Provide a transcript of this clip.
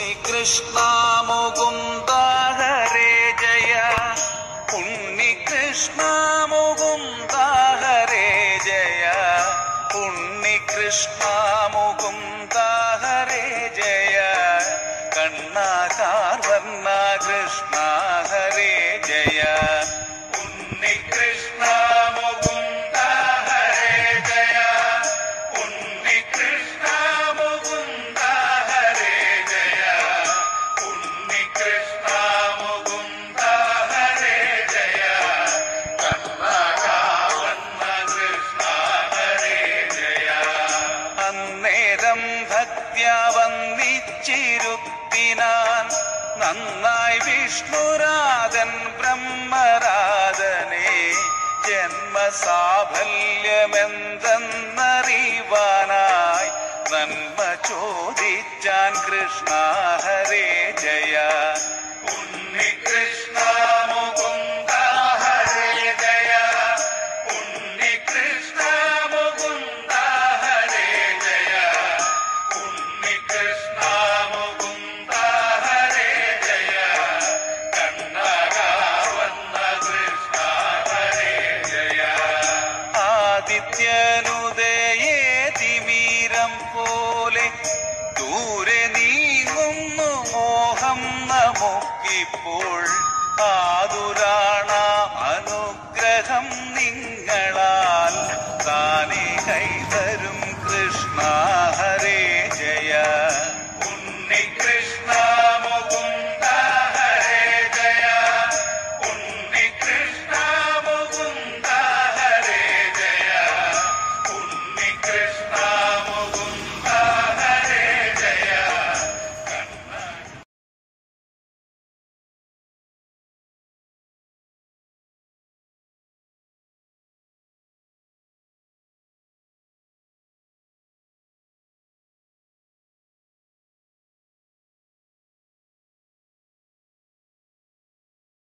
ഉണ്ണികൃഷ്ണ മുകുന്ദ ഹരേ ജയ ഉണ്ണികൃഷ്ണ മുകുന്ദ ഹരേ ജയ ഉണ്ണികൃഷ്ണ മുകുന്ദ ഹരേ ജയ കണ്ണാകാർവർണ കൃഷ്ണ ഹരേ ജയ ഉണ്ണികൃഷ്ണ മുകുന്ദ ഹരേ ജയ ഉണ്ണികൃഷ്ണ മുകുന്ദ ഹരേ ജയ ഉണ്ണികൃഷ്ണ മുകുന്ദ ഹരേ ജയ കർണകാവന്ന കൃഷ്ണ ഹരേ ജയ അന്നേരം ഭക്ത്യ വന്നിച്ചിരുത്തിനാൻ നന്നായി വിഷ്ണുരാധൻ ബ്രഹ്മരാധനെ ജന്മസാഫല്യമെന്തെന്നറിവാനായി നന്മ ചോദിച്ചാൻ കൃഷ്ണ ഹരേ ജയ ഉണ്ണികൃഷ്ണ മുകുന്ദ ഹരേ ജയ ഉണ്ണികൃഷ്ണ മുകുന്ദ ഹരേ ജയ ഉണ്ണികൃഷ്ണ മുകുന്ദ ഹരേ ജയ കണ്ണകാവന്ന കൃഷ്ണ ഹരേ ജയ ആദിത്യനുദയേ തിമീരം പോലെ ദൂരെ നീങ്ങുന്നു മോഹം നമുക്കിപ്പോൾ ആതുരാണ അനുഗ്രഹം നിൻ